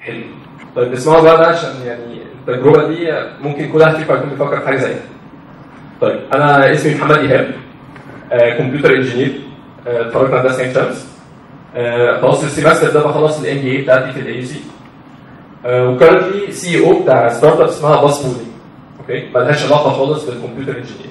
حلو طيب اسمعوا بقى ده عشان يعني التجربه دي ممكن كل واحد فيكم يكون بيفكر في حاجه زيها طيب انا اسمي محمد ايهاب كمبيوتر انجينير اتخرجت من هندسه عين شمس آه، خلاص السيمستر ده بخلص الام بي اي بتاعتي في الاي سي وكرنتلي سي او بتاع ستارت اب اسمها باس بولينج اوكي ملهاش علاقه خالص بالكمبيوتر انجينير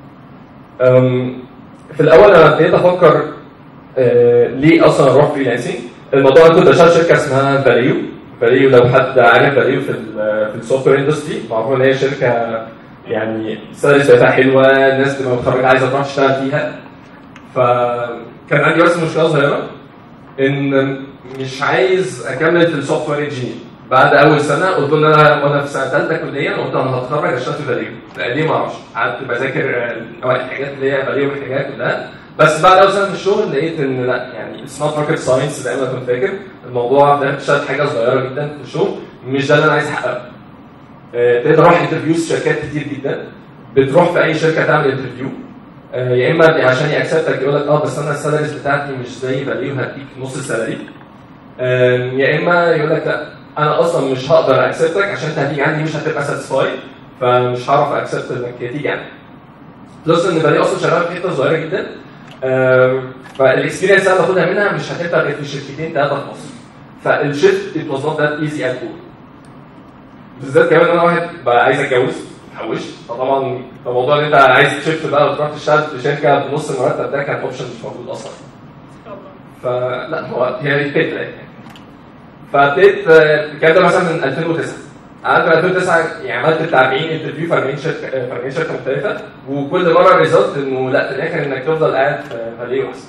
في الاول انا ابتديت افكر آه، ليه اصلا اروح فريلانسنج الموضوع انا كنت بشتغل شركه اسمها فاليو فاليو لو حد عارف فاليو في ال في السوفت وير اندستري معروف ان هي شركه يعني السالاريز بتاعتها حلوه الناس لما متخرجه عايزه تروح تشتغل فيها فكان عندي بس مشكله صغيره ان مش عايز اكمل في السوفت وير انجينير بعد اول سنه قلت له ان انا وانا في سنه ثالثه كليا قلت انا هتخرج اشتغل في فاليو لا ليه ما اعرفش قعدت بذاكر آه، الحاجات اللي هي فاليو محتاجاها كلها بس بعد اول سنه في الشغل لقيت ان لا يعني اتس نوت ماركت ساينس زي ما كنت فاكر الموضوع ده بتشتغل حاجه صغيره جدا في الشغل مش ده اللي انا عايز احققه آه، ابتديت اروح انترفيوز شركات كتير جدا بتروح في اي شركه تعمل انترفيو آه، يا اما عشان يأكسبتك يقول لك اه بس انا السالاريز بتاعتي مش زي فاليو هديك نص السالاري آه، يا اما يقول لك لا انا اصلا مش هقدر اكسبتك عشان انت هتيجي عندي مش هتبقى ساتسفايد فمش هعرف اكسبت انك تيجي عندي بلس ان فاليو اصلا شغال في حته صغيره جدا آه، فالاكسبيرينس اللي باخدها منها مش هتبقى غير في شركتين ثلاثه في مصر فالشيفت ات واز نوت ذات ايزي ات اول بالذات كمان انا واحد بقى عايز اتجوز حوشت فطبعا الموضوع ان انت عايز تشيفت بقى وتروح تشتغل في شركه بنص المرتب ده كان اوبشن مش موجود اصلا فلا هو هي دي الفكره يعني فابتديت آه، الكلام ده مثلا من 2009 قعدت من 2009 يعني عملت بتاع 40 انترفيو في 40 شركه في 40 شركه مختلفه وكل مره الريزلت انه لا في الاخر انك تفضل قاعد في فاليو احسن.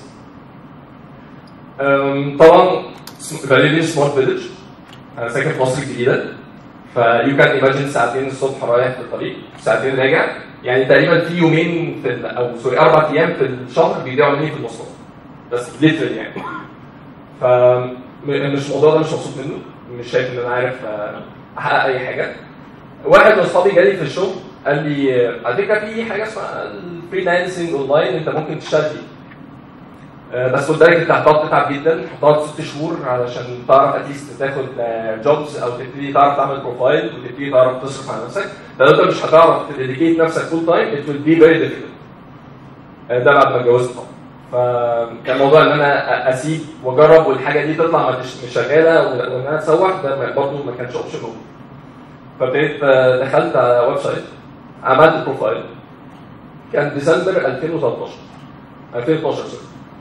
أم، طبعا فاليو دي سمارت فيلج انا ساكن في مصر الجديده فيو كان ايماجن ساعتين الصبح رايح في الطريق ساعتين راجع يعني تقريبا في يومين في ال- او سوري اربع ايام في الشهر بيضيعوا مني في المواصلات بس ليترال يعني ف م- مش الموضوع ده مش مبسوط منه مش شايف ان انا عارف آه، احقق اي حاجه واحد من اصحابي جالي في الشغل قال لي آه، على فكره في حاجه اسمها الفريلانسنج اونلاين انت ممكن تشتغل فيه آه، بس خد بالك انت هتقعد تتعب جدا هتقعد ست شهور علشان تعرف اتليست تاخد جوبز او تبتدي تعرف تعمل بروفايل وتبتدي تعرف تصرف على نفسك لو انت مش هتعرف تديكيت نفسك فول تايم ات ويل بي فيري ديفيكولت ده بعد ما اتجوزت طبعا فكان موضوع ان انا أ- اسيب واجرب والحاجه دي تطلع ما تش- مش شغاله و- وان انا اسوح ده ما- برضه ما كانش اوبشن موجود فابتديت آه، دخلت على ويب سايت عملت بروفايل كان ديسمبر 2013 2012 سوري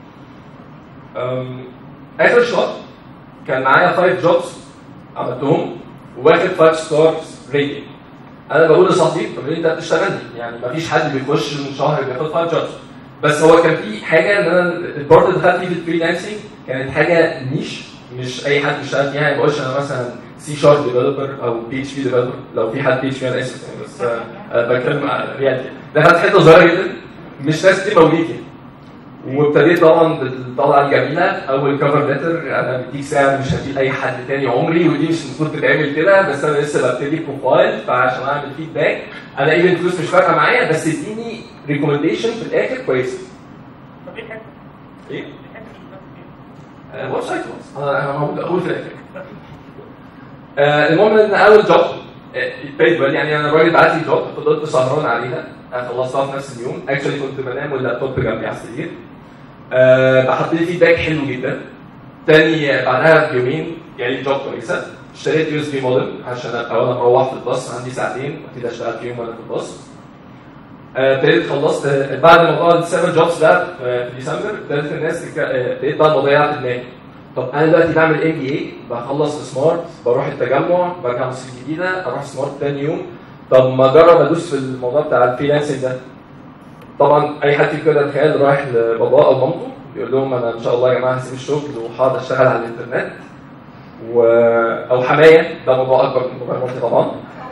أم، اخر شهر كان معايا 5 جوبز عملتهم واخد 5 ستارز ريتنج انا بقول لصاحبي طب ليه انت بتشتغلني يعني مفيش حد بيخش من شهر بياخد 5 جوبز بس هو كان في حاجه ان انا البارت اللي دخلت فيه في الفريلانسنج كانت حاجه نيش مش اي حد بيشتغل فيها ما بقولش انا مثلا سي شارب ديفلوبر او بي اتش بي ديفلوبر لو في حد بي اتش بي انا اسف يعني بس آه، آه، بتكلم على ريالتي دخلت حته صغيره جدا مش ناس كتير موجودين فيها وابتديت طبعا بالطلعه الجميله اول كفر ليتر انا بديك سعر مش هديه لاي حد تاني عمري ودي مش المفروض تتعمل كده بس انا لسه ببتدي بروفايل فعشان اعمل فيدباك انا ايفن فلوس مش فارقه معايا بس اديني ريكومنديشن في الاخر كويسه طب ايه الحته؟ ايه؟ ايه الحته اللي بتاخد فيها؟ آه، ويب سايت خلاص انا انا موجود اقول في الاخر آه، المهم ان اول جوب بيد يعني انا الراجل بعت لي جوب فضلت سهران عليها آه، خلصتها في نفس اليوم اكشلي كنت بنام واللابتوب جنبي على السرير آه، بحط لي فيدباك حلو جدا تاني بعدها بيومين يعني جوب كويسه اشتريت يو اس بي مودم عشان ابقى وانا مروح في الباص عندي ساعتين ابتدي اشتغل فيهم وانا في الباص آه، ابتديت خلصت آه، بعد موضوع السيفن جوبز ده في في ديسمبر ابتدت الناس تك- آه، ابتديت بقى الموضوع في دماغي طب انا دلوقتي بعمل ام بي اي بخلص في سمارت بروح التجمع برجع مصر الجديده اروح سمارت تاني يوم طب ما اجرب ادوس في الموضوع بتاع الفريلانسنج ده طبعا اي حد فيكم كده تخيل رايح لباباه او مامته بيقول لهم انا ان شاء الله يا جماعه هسيب الشغل وهقعد اشتغل على الانترنت و... او حمايه ده موضوع اكبر من موضوع مامتي طبعا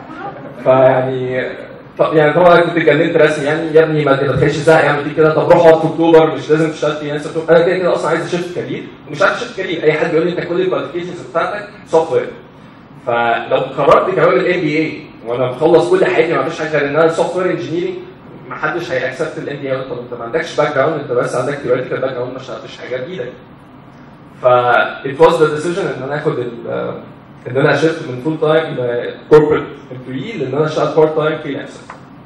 فيعني طب يعني طبعا كنت اتكلمت رسمي يعني يا ابني ما تتخيلش ازاي يعمل فيك كده طب روح اقعد في اكتوبر مش لازم تشتغل في ناس انا كده كده اصلا عايز اشفت كارير ومش عايز اشفت كارير اي حد بيقول لي انت كل الكواليفيكيشنز بتاعتك سوفت وير فلو قررت كمان الام بي اي وانا مخلص كل حياتي ما فيش حاجه غير ان انا سوفت وير انجينيرنج ما حدش هيأكسبت الام بي اي طب انت ما عندكش باك جراوند انت بس عندك ثيوريتيكال باك جراوند ما اشتغلتش حاجه بايدك ف it was the decision ان انا اخد ال ان انا شفت من فول تايم كوربريت امبلوي لان انا اشتغل بارت تايم فريلانسر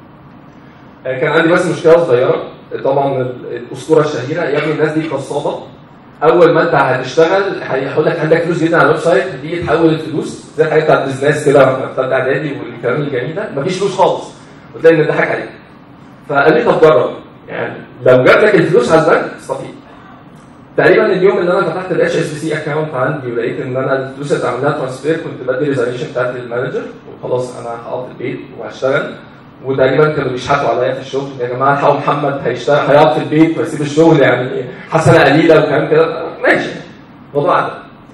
كان عندي بس مشكله صغيره طبعا ال- الاسطوره الشهيره يا ابني الناس دي قصابه اول ما انت هتشتغل هيقول لك عندك فلوس جدا على الويب سايت تيجي تحول الفلوس زي الحاجات بتاعت بزنس كده بتاعت اعدادي والكلام الجميل ده مفيش فلوس خالص وتلاقي ان ضحك عليك فقال لي طب جرب يعني لو جات لك الفلوس على البنك استفيد تقريبا اليوم اللي انا فتحت الاتش اس بي سي اكونت عندي ولقيت ان انا الفلوس اللي عملناها ترانسفير كنت بدي ريزرفيشن بتاعت للمانجر وخلاص انا هقعد في البيت وهشتغل وتقريبا كانوا بيشحتوا عليا في الشغل يا جماعه الحقوا محمد هيشتغل هيقعد في البيت ويسيب الشغل يعني حسنه قليله وكلام كده ماشي الموضوع عدى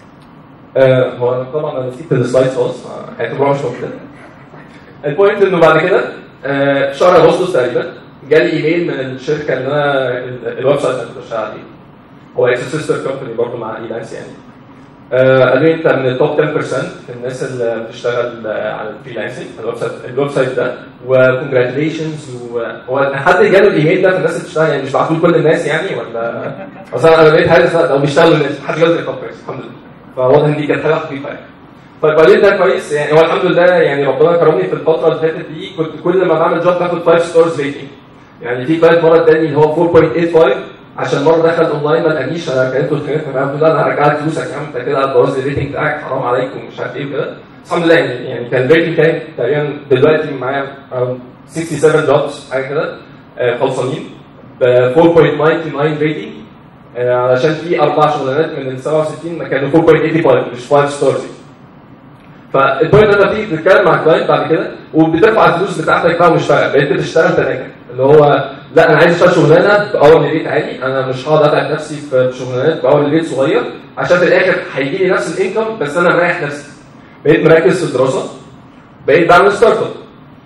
آه هو أنا طبعا انا نسيت السلايد خالص هيعتبروها مش موجوده البوينت انه بعد كده آه في شهر اغسطس تقريبا جالي ايميل من الشركه اللي انا ال- الويب سايت اللي كنت بشتغل عليه هو اكس سيستر كومباني برضه مع ايلانس يعني آه، قالوا لي انت من التوب 10% الناس اللي بتشتغل آه، على الفريلانسنج الويب سايت الويب سايت ده وكونجراتيليشنز هو حد جاله الايميل ده في الناس اللي بتشتغل يعني مش بعتوه لكل الناس يعني ولا اصلا انا لقيت حاجه لو بيشتغلوا الناس حد جاله التوب كويس الحمد لله فواضح ان دي كانت حاجه خفيفه يعني فالقليل ده كويس يعني هو الحمد لله يعني ربنا كرمني في الفتره اللي فاتت دي كنت كل ما بعمل جوب باخد 5 ستارز ريتنج يعني في كلاينت مره اداني اللي هو 4.85 عشان مره دخل اونلاين ما لقانيش انا كلمته اتخانقت معاه قلت له لا انا هرجع لك فلوسك يا عم انت كده هتبوظ لي الريتنج بتاعك حرام عليك ومش عارف ايه وكده بس الحمد لله يعني يعني كان الريتنج كان تقريبا دلوقتي معايا around 67 جوبز حاجه كده آه، خلصانين ب 4.99 ريتنج آه، علشان في اربع شغلانات من ال 67 كانوا 4.85 مش 5 ستارز فالبوينت لما تيجي تتكلم مع كلاينت بعد كده وبترفع الفلوس بتاعتك بقى ومشتغل بقيت بتشتغل تناجح اللي هو لا انا عايز اشتغل شغلانه باول ريت عالي انا مش هقعد اتعب نفسي في شغلانات باول ريت صغير عشان في الاخر هيجي لي نفس الانكم بس انا مريح نفسي بقيت مركز في الدراسه بقيت بعمل ستارت اب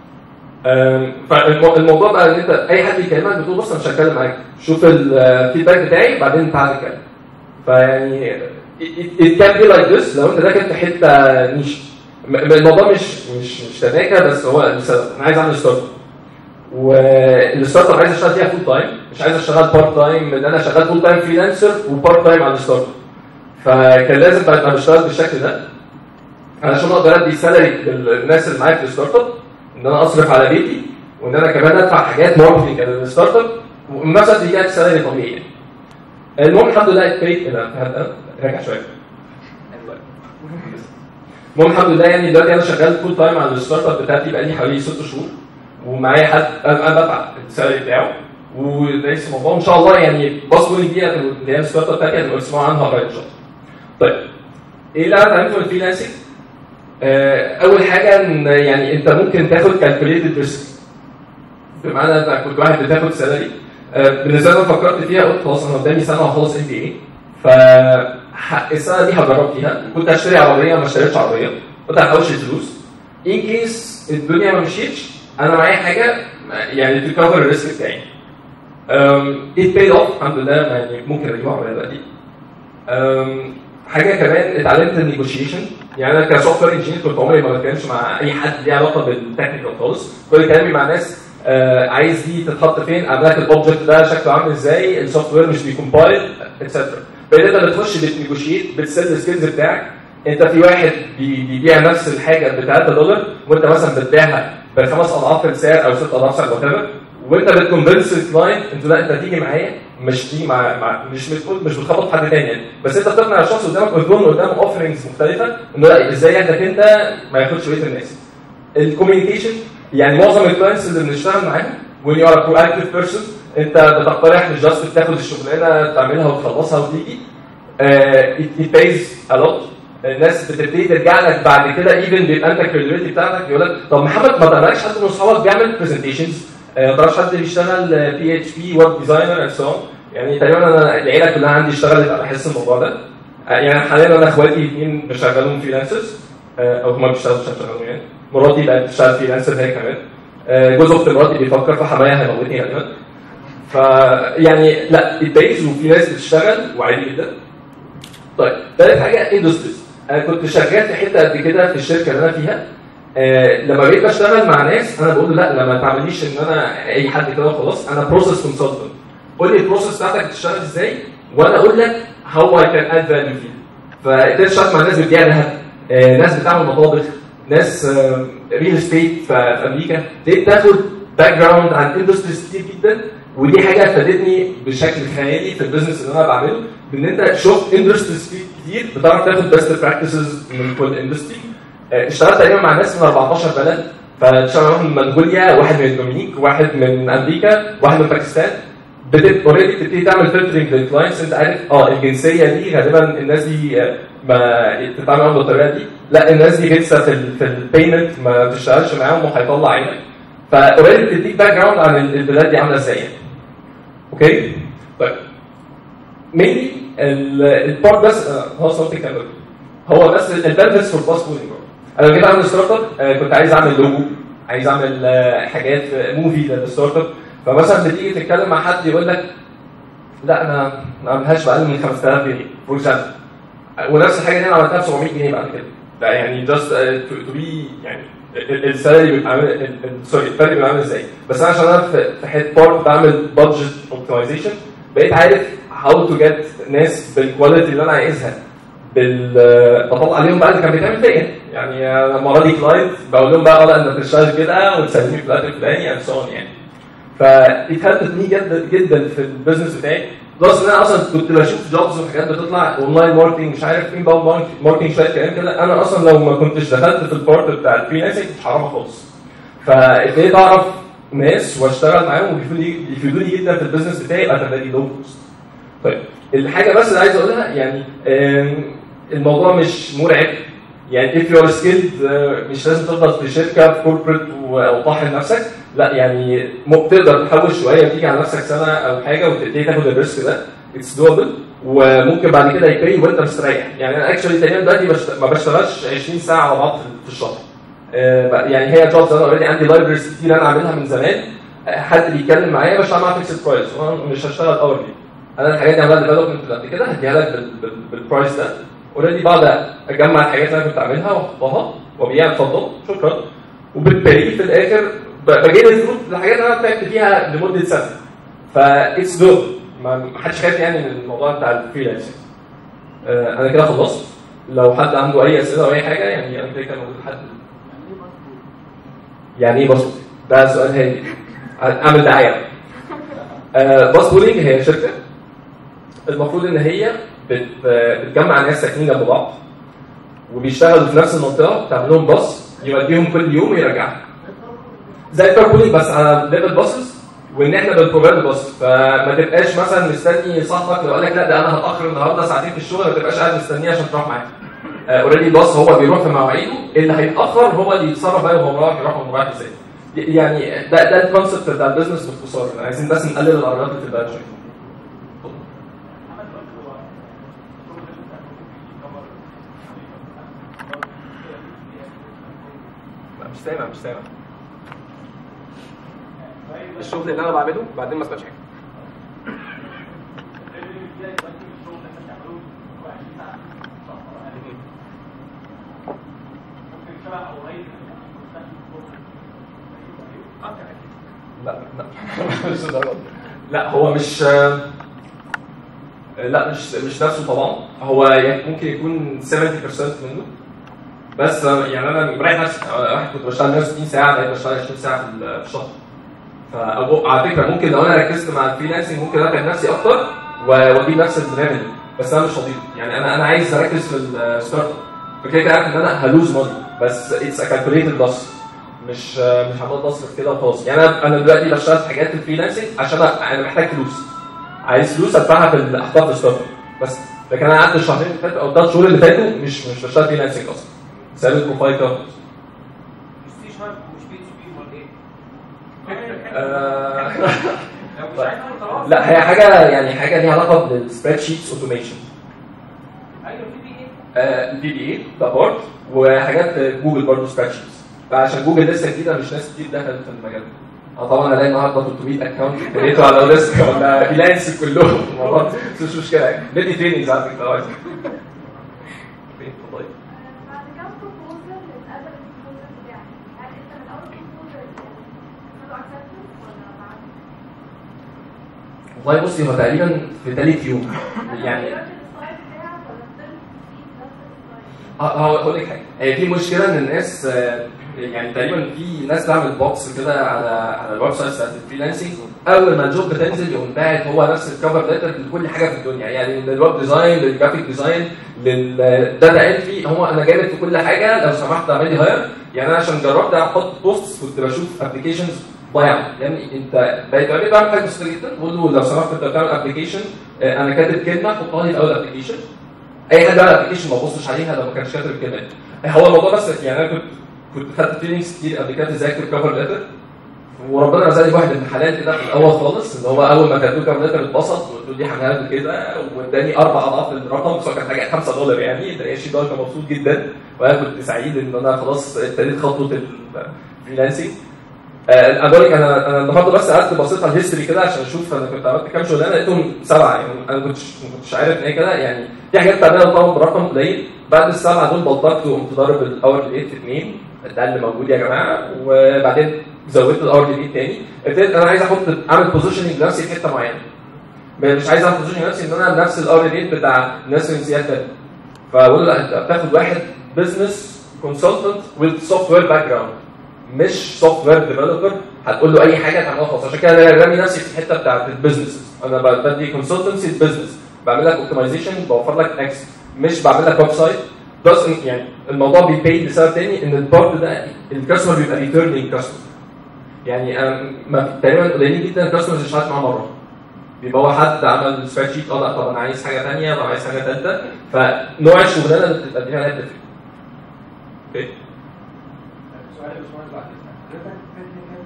أم، فالموضوع بقى ان انت اي حد يكلمك بتقول بص انا مش هتكلم معاك شوف الفيدباك بتاعي بعدين تعالى نتكلم فيعني it- it can be like this لو انت داخل في حته نيش م- الموضوع مش مش مش تناكه بس هو السبب انا عايز اعمل ستارت اب والستارت اب عايز اشتغل فيها فول تايم مش عايز اشتغل بارت تايم ان انا شغال فول تايم فريلانسر وبارت تايم على الستارت اب فكان لازم بعد ما بشتغل بالشكل ده علشان اقدر ادي سالري للناس اللي معايا في الستارت اب ان انا اصرف على بيتي وان انا كمان ادفع حاجات ماركتنج للستارت اب وفي نفس الوقت يجي سالري طبيعي يعني. المهم الحمد لله اتبيت راجع شويه المهم الحمد لله يعني دلوقتي انا شغال فول تايم على الستارت اب بتاعتي بقالي حوالي ست شهور ومعايا حد انا أنا بدفع السالري بتاعه وليس الموضوع ان شاء الله يعني بصبر دي اللي هي الستارت اب بتاعتي هتبقى تسمعوا عنها قريب ان شاء الله. طيب ايه اللي انا اتعلمته من الفريلانسنج؟ آه، اول حاجه ان يعني انت ممكن تاخد كالكوليتد ريسك بمعنى انت كنت واحد بتاخد سالري بالنسبه لي أنا فكرت فيها قلت خلاص انا قدامي سنه وهخلص ام بي اي فالسنه دي هجرب فيها كنت اشتري عربيه ما اشتريتش عربيه كنت هحوش الفلوس ان كيس الدنيا ما مشيتش انا معايا حاجه يعني تكفر الريسك بتاعي ات باي اوف الحمد لله يعني ممكن اجيب عربيه دلوقتي أم، حاجه كمان اتعلمت النيجوشيشن يعني انا كسوفت وير انجينير كنت عمري ما بتكلمش مع اي حد ليه علاقه بالتكنيكال خالص كل كلامي مع ناس آه عايز دي تتحط فين اعمل لك الاوبجكت ده شكله عامل ازاي السوفت وير مش بيكمبايل اتسترا بقيت انت بتخش بتنيجوشيت بتسيل السكيلز بتاعك انت في واحد بي- بيبيع نفس الحاجه ب 3 دولار وانت مثلا بتبيعها بخمس اضعاف السعر او ست اضعاف سعر وات وانت بتكونفنس الكلاينت انت لا انت هتيجي معايا مش دي مع, مع مش بتقول مش بتخبط حد تاني يعني بس انت بتقنع الشخص قدامك وتكون قدامه اوفرنجز مختلفه انه لا ازاي ياخدك انت ما ياخدش بقيه الناس الكوميونيكيشن يعني معظم الكلاينتس اللي بنشتغل معاهم when you are a proactive person انت بتقترح مش جاست بتاخد الشغلانه تعملها وتخلصها وتيجي uh, it, it pays a lot الناس بتبتدي ترجع لك بعد كده ايفن بيبقى انت الكريديبيلتي بتاعتك يقول لك طب محمد ما تعرفش حد من اصحابك بيعمل برزنتيشنز ما تعرفش حد بيشتغل بي اتش بي ويب ديزاينر اند سو يعني تقريبا انا العيله كلها عندي اشتغلت على حس الموضوع ده آه، يعني حاليا انا اخواتي الاثنين بشغلهم فريلانسرز او هما بيشتغلوا عشان شغالهم يعني مراتي بقت بتشتغل فريلانسر هي كمان آه، جوز اخت مراتي بيفكر في حمايه هيموتني غالبا فيعني لا البيز وفي ناس بتشتغل وعادي جدا طيب ثالث حاجه اندستريز انا كنت شغال في حته قد كده في الشركه اللي انا فيها آه لما بقيت بشتغل مع ناس انا بقول له لا لما تعمليش ان انا اي حد كده خلاص انا بروسيس كونسلتنت قول لي البروسيس بتاعتك بتشتغل ازاي وانا اقول لك هاو اي كان اد فاليو فيها فابتديت اشتغل مع ناس بتبيع ذهب آه، ناس بتعمل مطابخ ناس ريل استيت في في امريكا ابتديت تاخد باك جراوند عن اندستريز كتير جدا ودي حاجه فادتني بشكل خيالي في البيزنس اللي انا بعمله بان انت شفت اندستريز كتير بتعرف تاخد بيست براكتسز من كل اندستري اشتغلت تقريبا مع ناس من 14 بلد فاشتغل واحد من منغوليا واحد من الدومينيك واحد من امريكا واحد من باكستان بتبقى اوريدي بتبتدي تعمل فلترنج للكلاينتس انت عارف اه الجنسيه دي غالبا الناس دي آه، ما تتعامل معاهم بالطريقه دي لا الناس دي غلسه في ال في البيمنت ما بتشتغلش معاهم وهيطلع عينك فاوريدي بتديك باك جراوند عن ال- البلاد دي عامله ازاي يعني. اوكي طيب مينلي البارت بس آه، هو صوتي كامل هو بس البنفيتس فور باس بولينج انا لما جيت اعمل ستارت اب آه، كنت عايز اعمل لوجو عايز اعمل آه، حاجات موفي للستارت اب فمثلا بتيجي تتكلم مع حد يقول لك لا انا ما اعملهاش باقل من 5000 جنيه فور اكزامبل ونفس الحاجه دي انا عملتها ب 700 جنيه بعد كده ده يعني جاست تو بي يعني ال- ال- السالري بيبقى عامل ال- ال- سوري الفرق بيبقى عامل ازاي بس انا عشان انا في في حته بارت بعمل بادجت اوبتمايزيشن بقيت عارف هاو تو جيت ناس بالكواليتي اللي انا عايزها بال بطلع عليهم بقى اللي كان بيتعمل فيا يعني أنا المره دي كلاينت بقول لهم بقى اه لا انت بتشتغل كده وتسلمني في الوقت الفلاني اند سو يعني فاتهدت جدا جدا في البيزنس بتاعي بلس ان انا اصلا كنت بشوف جوبز وحاجات بتطلع اونلاين ماركتنج مش عارف مين باوند ماركتنج شويه كلام كده انا اصلا لو ما كنتش دخلت في البارت بتاع الفريلانسنج مش هعرفها خالص فابتديت اعرف ناس واشتغل معاهم وبيفيدوني بيفيدوني جدا في البيزنس بتاعي اتفادي لو كوست طيب الحاجه بس اللي عايز اقولها يعني آم، الموضوع مش مرعب يعني if you are skilled آه، مش لازم تفضل في شركه في كوربريت وطاحن نفسك لا يعني م- تقدر تحوش شويه وتيجي على نفسك سنه او حاجه وتبتدي تاخد الريسك ده اتس دوبل وممكن بعد كده يبي وانت مستريح يعني انا اكشولي تقريبا دلوقتي بشت... ما بشتغلش 20 ساعه على بعض في- في الشهر آه، بقى- يعني هي جوبز انا اوريدي عندي لايبرز كتير انا عاملها من زمان آه، حد بيتكلم معايا بشتغل معاه فيكسد برايس وانا مش هشتغل اورلي انا الحاجات دي عملها ديفلوبمنت قبل كده هديها لك بال- بال- بالبرايس ده اوريدي بقعد اجمع الحاجات اللي انا كنت عاملها واحطها وابيعها اتفضل شكرا وبالتالي في الاخر ب- بجيب الفلوس الحاجات اللي انا تعبت فيها لمده سنه فاتس دول ما حدش خايف يعني من الموضوع بتاع الفريلانسنج آه، انا كده خلصت لو حد عنده اي اسئله او اي حاجه يعني انا كده كان موجود حد يعني ايه باسبول؟ ده سؤال هادي اعمل دعايه آه، باس بولينج هي شركه المفروض ان هي بت بتجمع ناس ساكنين جنب بعض وبيشتغلوا في نفس المنطقه بتعمل لهم باص يوديهم كل يوم ويرجعهم زي الكاربولينج بس على ليفل باصز وان احنا بنبروفايد باص فما تبقاش مثلا مستني صاحبك لو قال لك لا ده انا هتاخر النهارده ساعتين في الشغل ما تبقاش قاعد مستنيه عشان تروح معاه اوريدي الباص هو بيروح في مواعيده اللي هيتاخر هو اللي يتصرف بقى وهو رايح يروح وهو رايح ازاي يعني ده ده الكونسيبت بتاع البيزنس باختصار عايزين بس نقلل العرضات اللي بتبقى شويه لا، مش سامع مش سامع الشغل اللي انا بعمله بعدين ما اسمعش حاجه لا لا مش الدرجة دي. لا هو مش لا مش مش نفسه طبعا هو يعني ممكن يكون 70% منه بس يعني انا مريح نفسي أنا واحد كنت بشتغل 160 ساعه بقيت بشتغل 20 ساعه في ال- في الشهر فأبو- على فكره ممكن لو انا ركزت مع الفريلانسنج ممكن اتعب نفسي اكتر و- واجيب نفس الريفنيو بس انا مش فاضي يعني انا انا عايز اركز في الستارت اب فكده كده عارف ان انا هلوز ماني بس اتس ا كالكوليتد لوس مش مش هفضل اصرف كده وخلاص يعني انا انا دلوقتي بشتغل في حاجات في الفريلانسنج عشان انا أنا محتاج فلوس عايز فلوس ادفعها في ال- احطها في الستارت اب بس لكن انا قعدت الشهرين اللي فاتوا او الثلاث شهور اللي فاتوا مش مش بشتغل فريلانسنج اصلا سايب البروفايل كده وخلاص. مش سي شارب مش بي اتش بي امال ايه؟ آه، لو مش عايز اعمل خلاص لا هي حاجه يعني حاجه ليها علاقه بالسبريد شيتس اوتوميشن ايوه في بي ايه؟ البي بي اي ده بارت وحاجات جوجل برضه سبريد شيتس عشان جوجل لسه جديده مش ناس كتير دخلت في المجال ده اه طبعا الاقي النهارده 300 اكونت كريتوا على ريسك ولا فيلانس كلهم مرات بس مش مشكله يعني بدي تريننجز على فكره لو عايز فين اتفضلي بعد كام proposal اتقبل البروبوزل بتاعك هل انت من اول proposal خدوا acceptance ولا بعد؟ والله بصي هو تقريبا في ثالث يوم يعني غيرت الستايل بتاعك ولا فضلت في نفس الستايل؟ هقول لك حاجه هي في مشكله ان الناس آه، يعني تقريبا في ناس تعمل بوكس كده على على الويب سايت بتاعت الفريلانسنج اول ما الجوب بتنزل يقوم باعت هو نفس الكفر ليتر لكل حاجه في الدنيا يعني للويب ديزاين للجرافيك ديزاين للداتا انتري هو انا جايب في كل حاجه لو سمحت اعمل لي هاير يعني انا عشان جربت احط بوست كنت بشوف ابلكيشنز ضايعه يعني انت بقيت بعمل بعمل حاجه بسيطه جدا بقول له لو سمحت انت بتعمل ابلكيشن انا كاتب كلمه حطها لي في اول ابلكيشن اي حد بيعمل ابلكيشن ما ببصش عليها لو ما كانش كاتب الكلمه دي. هو الموضوع بس يعني انا كنت كنت خدت تريننجز كتير قبل كده ازاي اكتب كفر ليتر وربنا رزقني بواحد من الحلال كده في الاول خالص اللي هو اول ما كتبت كفر ليتر اتبسط وقلت له دي هعملها لك كده واداني اربع اضعاف الرقم بس هو كان حاجه 5 دولار يعني اداني 20 دولار كان مبسوط جدا وانا كنت سعيد ان انا خلاص ابتديت خطوه الفريلانسنج آه، انا بقول لك انا انا النهارده بس قعدت بصيت على الهيستوري كده عشان اشوف انا كنت عملت كام شغلانه لقيتهم سبعه يعني انا ما كنتش ما كنتش عارف ان هي كده يعني في حاجات بتعملها طبعا برقم قليل بعد السبعه دول بلطجت وقمت ضارب الاور ريت في اثنين ده اللي موجود يا جماعه وبعدين زودت الاور ريت تاني ابتديت انا عايز احط اعمل بوزيشننج لنفسي في حته معينه مش عايز اعمل بوزيشننج لنفسي ان انا بنفس الاور ريت بتاع الناس من سياتل فبقول له لا انت بتاخد واحد بزنس كونسلتنت وذ سوفت وير باك جراوند مش سوفت وير ديفلوبر هتقول له اي حاجه تعملها خلاص عشان كده انا رامي نفسي في الحته بتاعت البيزنس انا بدي كونسلتنسي بزنس بعمل لك اوبتمايزيشن بوفر لك اكس مش بعمل لك ويب سايت بس يعني الموضوع بيبي لسبب تاني ان البارت ده الكاستمر بيبقى ريتيرنينج كاستمر يعني أنا ما تقريبا قليلين جدا الكاستمرز اللي اشتغلت معاه مره بيبقى هو حد عمل سبريد شيت اه لا طب انا عايز حاجه ثانيه طب عايز حاجه ثالثه فنوع الشغلانه اللي بتقدمها عليها بتفرق اوكي سؤال يا باشمهندس بعد اذنك حضرتك تكنيكال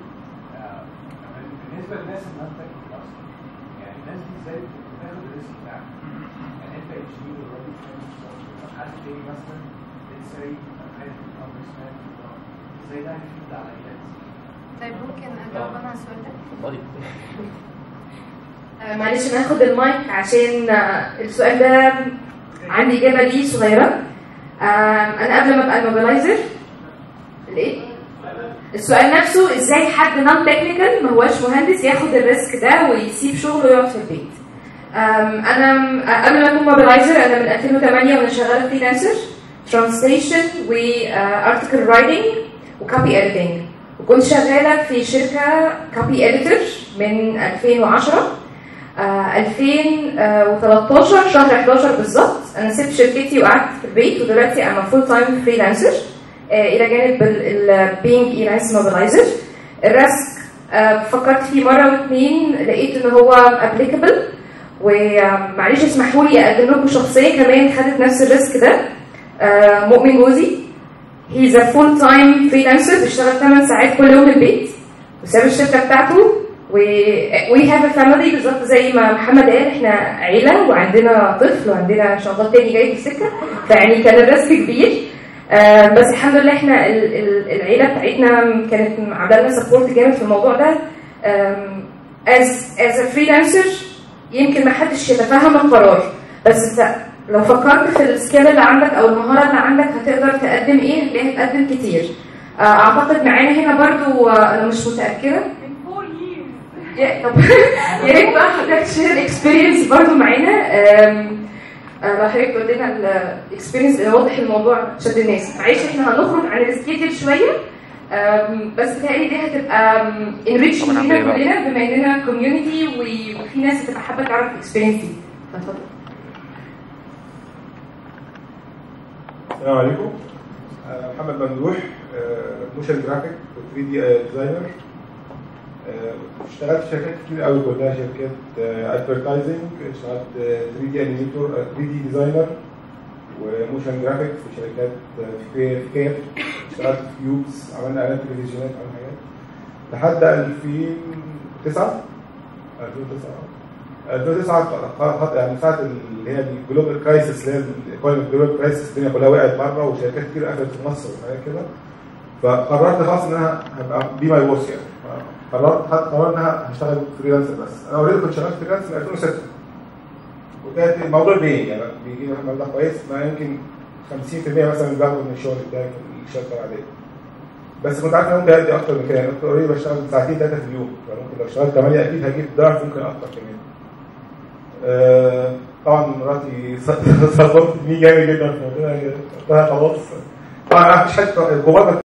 بالنسبه للناس اللي انت اصلا يعني الناس دي ازاي بتاخد الريسك بتاعك؟ يعني انت اتش دي وراجل فاهم حد تاني مثلا ازاي خايف من الامر اسمها ازاي ده هيفيد على الناس؟ طيب ممكن اجاوب انا على السؤال ده اتفضلي آه، معلش انا هاخد المايك عشان آه، السؤال ده عندي اجابه ليه صغيره آه، انا قبل ما ابقى الموبيلايزر الايه السؤال نفسه ازاي حد نون تكنيكال ما هوش مهندس ياخد الريسك ده ويسيب شغله ويقعد في البيت آم، انا م- قبل ما اكون موبيلايزر انا من 2008 وانا شغاله فريلانسر ترانسليشن وارتكل رايتنج وكوبي اديتنج وكنت شغاله في شركه كوبي اديتور من 2010 آه 2013 شهر 11 بالظبط انا سبت شركتي وقعدت في البيت ودلوقتي انا فول تايم فريلانسر الى جانب البينج ايرانس موبيلايزر الريسك آه فكرت فيه مره واثنين لقيت ان هو ابليكابل ومعلش اسمحوا لي اقدم لكم شخصيه كمان خدت نفس الريسك ده آه مؤمن جوزي هيز ا فول تايم فريلانسر بيشتغل 8 ساعات كل يوم من البيت وساب الشركه بتاعته و وي هاف ا فاميلي بالظبط زي ما محمد قال احنا عيله وعندنا طفل وعندنا ان شاء الله تاني جاي في السكه فيعني كان الريسك كبير آه بس الحمد لله احنا ال- ال- العيله بتاعتنا كانت عامله لنا سبورت جامد في الموضوع ده از از ا فريلانسر يمكن ما حدش يتفهم القرار بس انت لو فكرت في السكيل اللي عندك او المهاره اللي عندك هتقدر تقدم ايه هتلاقي هتقدم كتير آه، اعتقد معانا هنا برضو آه، انا مش متاكده من فور years يا طب يا ريت بقى حضرتك تشير اكسبيرينس برضه معانا آم، آه، لو حضرتك قلت لنا الاكسبيرينس اللي واضح الموضوع شد الناس معلش احنا هنخرج عن السكيدول شويه آم، بس بتهيألي دي هتبقى انريتش طبعاً لينا عامل إيه بقى؟ كلنا بما اننا كوميونتي وفي ناس هتبقى حابه تعرف الاكسبيرينس دي فاتفضل السلام عليكم أنا محمد ممدوح موشن جرافيك 3 دي ديزاينر اشتغلت في شركات كتير قوي كلها شركات ادفرتايزنج اشتغلت 3 دي انيميتور 3 دي ديزاينر وموشن جرافيك في شركات آه، في في كيف اشتغلت في كيوبس عملنا اعلانات تلفزيونات عملنا حاجات لحد 2009 2009 2009 خ- خ- يعني ساعه اللي هي الجلوبال كرايسيس اللي هي الايكونوميك جلوبال كرايسيس الدنيا كلها وقعت بره وشركات كتير قفلت في مصر وحاجات كده فقررت خلاص ان انا هبقى بي ماي بوس يعني قررت خدت قرار ان انا هشتغل فريلانسر بس انا اوريدي كنت شغال فريلانسر من 2006 وكانت الموضوع بيجي يعني بيجي لي مبلغ كويس ما يمكن 50% مثلا من باخده من الشغل بتاعي في الشركه العاديه بس كنت عارف ان أنا ممكن ادي اكتر من كده يعني كنت اوريدي بشتغل ساعتين ثلاثه في اليوم فممكن لو اشتغلت 8 اكيد هجيب ضعف ممكن اكتر كمان. آه طبعا مراتي صدمت مين جامد جدا في الموضوع يعني قلت لها خلاص طبعا مفيش حد كبار